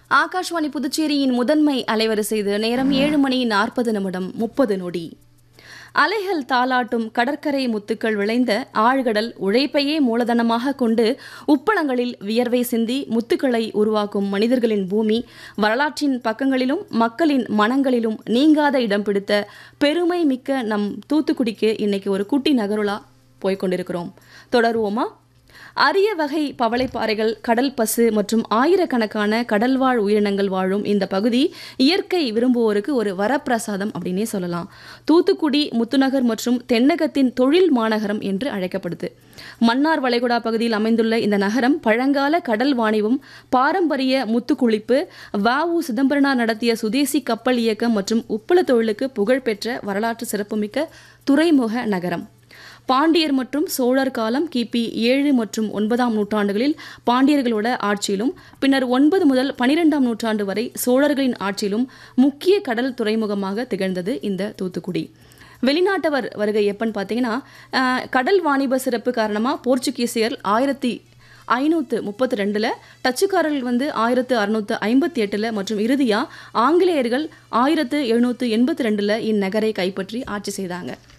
ஆகாஷ்வாணி புதுச்சேரியின் முதன்மை அலைவரிசை இது நேரம் ஏழு மணி நாற்பது நிமிடம் முப்பது நொடி அலைகள் தாளாட்டும் கடற்கரை முத்துக்கள் விளைந்த ஆழ்கடல் உழைப்பையே மூலதனமாக கொண்டு உப்பளங்களில் வியர்வை சிந்தி முத்துக்களை உருவாக்கும் மனிதர்களின் பூமி வரலாற்றின் பக்கங்களிலும் மக்களின் மனங்களிலும் நீங்காத இடம் பிடித்த பெருமை மிக்க நம் தூத்துக்குடிக்கு இன்னைக்கு ஒரு குட்டி நகருலா போய்க்கொண்டிருக்கிறோம் தொடருவோமா அரிய வகை பவளைப்பாறைகள் கடல் பசு மற்றும் ஆயிரக்கணக்கான கடல்வாழ் உயிரினங்கள் வாழும் இந்த பகுதி இயற்கை விரும்புவோருக்கு ஒரு வரப்பிரசாதம் அப்படின்னே சொல்லலாம் தூத்துக்குடி முத்துநகர் மற்றும் தென்னகத்தின் தொழில் மாநகரம் என்று அழைக்கப்படுது மன்னார் வளைகுடா பகுதியில் அமைந்துள்ள இந்த நகரம் பழங்கால கடல் வாணிபம் பாரம்பரிய முத்துக்குளிப்பு வஉ சிதம்பரனார் நடத்திய சுதேசி கப்பல் இயக்கம் மற்றும் உப்பள தொழிலுக்கு புகழ்பெற்ற வரலாற்று சிறப்புமிக்க துறைமுக நகரம் பாண்டியர் மற்றும் சோழர் காலம் கிபி ஏழு மற்றும் ஒன்பதாம் நூற்றாண்டுகளில் பாண்டியர்களோட ஆட்சியிலும் பின்னர் ஒன்பது முதல் பனிரெண்டாம் நூற்றாண்டு வரை சோழர்களின் ஆட்சியிலும் முக்கிய கடல் துறைமுகமாக திகழ்ந்தது இந்த தூத்துக்குடி வெளிநாட்டவர் வருகை எப்பன்னு பார்த்தீங்கன்னா அஹ், கடல் வாணிப சிறப்பு காரணமாக போர்ச்சுகீசியர் ஆயிரத்தி ஐநூற்று முப்பத்தி ரெண்டில் டச்சுக்காரர்கள் வந்து ஆயிரத்து அறுநூற்று ஐம்பத்தி எட்டில் மற்றும் இறுதியாக ஆங்கிலேயர்கள் ஆயிரத்து எழுநூற்று எண்பத்தி ரெண்டில் இந்நகரை கைப்பற்றி ஆட்சி செய்தாங்க